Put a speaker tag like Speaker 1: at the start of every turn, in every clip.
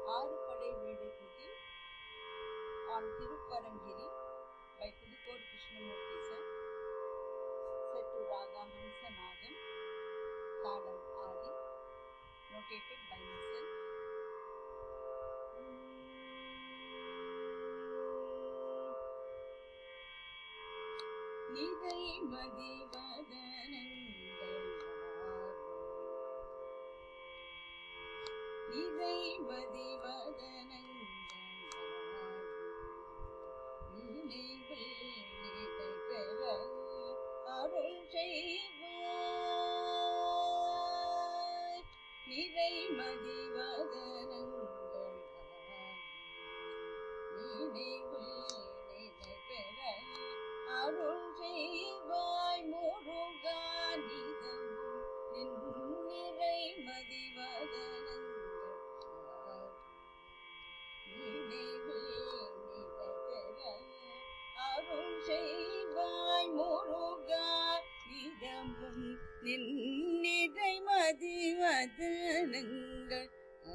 Speaker 1: ஆறுபடை வீடு குதி on Tirupparangiri by Pudukot Krishnamurti sir. Set to Raga Hansanagam, Tadam Adi, notated by myself. நிதை மதிவதனங்கள் நிதை மதிவதனங்கள் நினைவில் நிலை பெற அருள் செய்வாய் நிறை மதிவதனங்கள் நினைவில் நிலை பெற அருள் செய்வாய் முருகா நிதமும் நின் நிறை மதிவதனங்கள் நினைவில் நிலை பெற அருள் செய்வாய் முருகா நிதமும் நின் நிறை மதிவதனங்கள்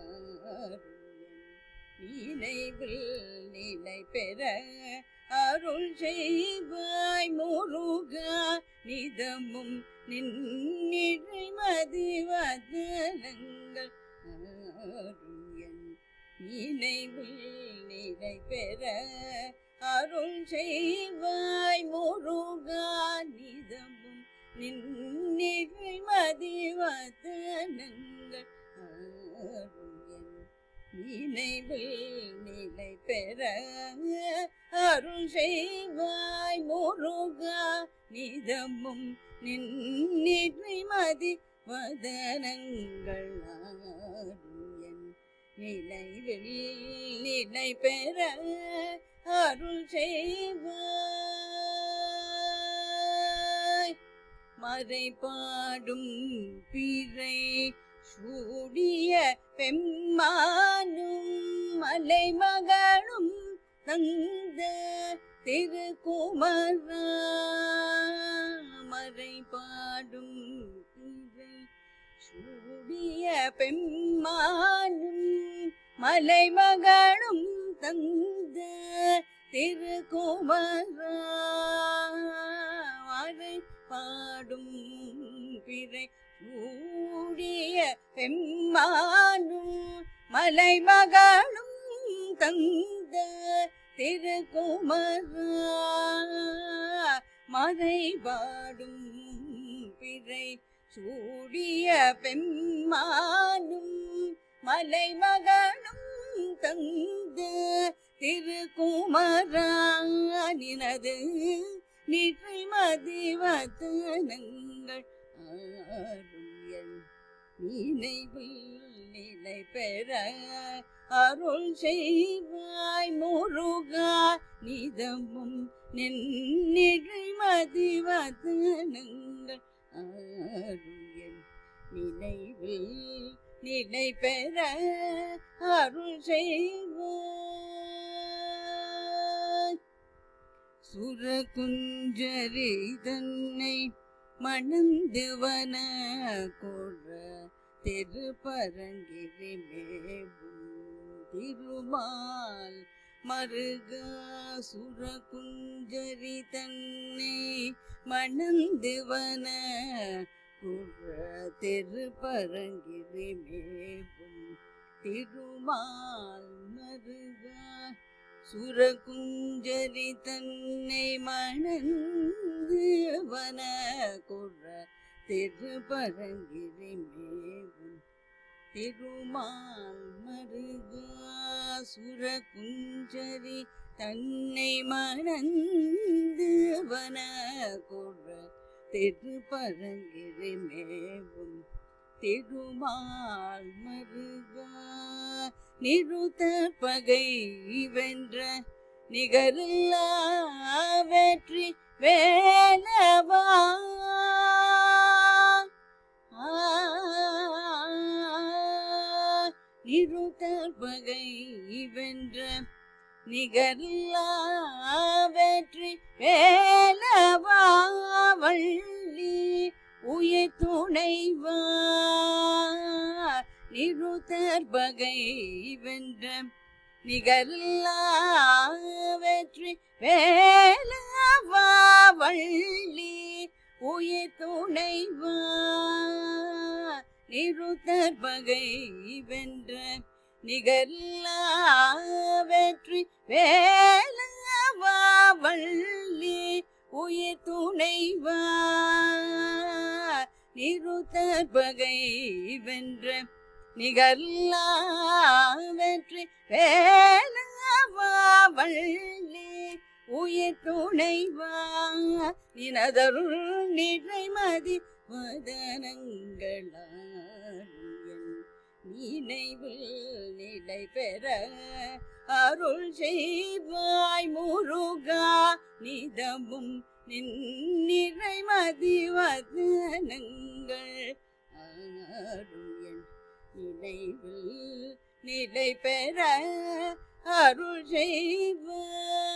Speaker 1: நினைவில் நிலை பெற அருள் செய்வாய் முருகா நிதமும் நின்னிறை மதிவதனங்கள் அருள் நினைவில் நிலை பெற அருள் செய்வாய் முருகா நிதமும் நின்னிறை மதிவதனங்கள் அருள் நினைவில் நிலை பெற அருள் செய்வாய் முருகா நிதமும் நின்னிறை மதி வதனங்கள் ஆருயன் நினைவில் நிலை பெற அருள் செய்வாய் மறை பாடும் பிறை சூடிய பெம்மானும் மலை மகளும் தந்த திருக்குமரா மறை பாடும் பிறை சூடிய பெம்மானும் மலை மகளும் தந்த திருக்குமரா மறை பாடும் பிறை சூடிய பெம்மானும் மலை மகளும் தந்த திருக்குமரா மறை பாடும் பிறை சூடிய பெம்மானும் மலை மகளும் தந்த திருக்குமரா நினது நிறை மதிவதனங்கள் ஆருயன் நினைவில் நிலை பெற அருள் செய்வாய் முருகா நிதமும் நின்னிறை மதிவதனங்கள் ஆருயன் நினைவில் நிலை பெற அருள் செய்வாய் சுரகுஞ்சரி தன்னை மணந்துவன கொற திருப்பரங்கிரி மேவும் திருமால் மருக சுரகுஞ்சரி தன்னை மணந்துவன குற திருப்பரங்கிரி மேவும் திருமால் மருக சுரகுஞ்சரி தன்னை மணந்து வன குற திருப்பரங்கிரி மேவும் திருமால் மருகா சுரகுஞ்சரி தன்னை மணந்து வன குற திருப்பரங்கிரி மேவும் திருமால் மருகா நிருத பகை வென்ற நிகரில்லா வெற்றி வேலவா நிருத பகை வென்ற நிகரில்லா வெற்றி வேலவா வள்ளி உயிர் துணைவா நிருத்தர் பகை வென்ற நிகரில்லா வெற்றி வேலவா வள்ளி உயிர் துணைவா நிருத்தர் பகை வென்ற நிகரில்லா வெற்றி வேலவா வள்ளி உயிர் துணைவா நிருத்தர் பகை வென்ற நிகர்லா வெற்றி வேலவா வள்ளி உயிர் துணைவா நினதருள் நிறைமதி வதனங்களாருயன் நினைவில் நிலை பெற அருள் செய்வாய் முருகா நிதமும் நின் நிறைமதி வதனங்கள் அருள் நினைவில் நிலை பெற அருள் செய்வாய்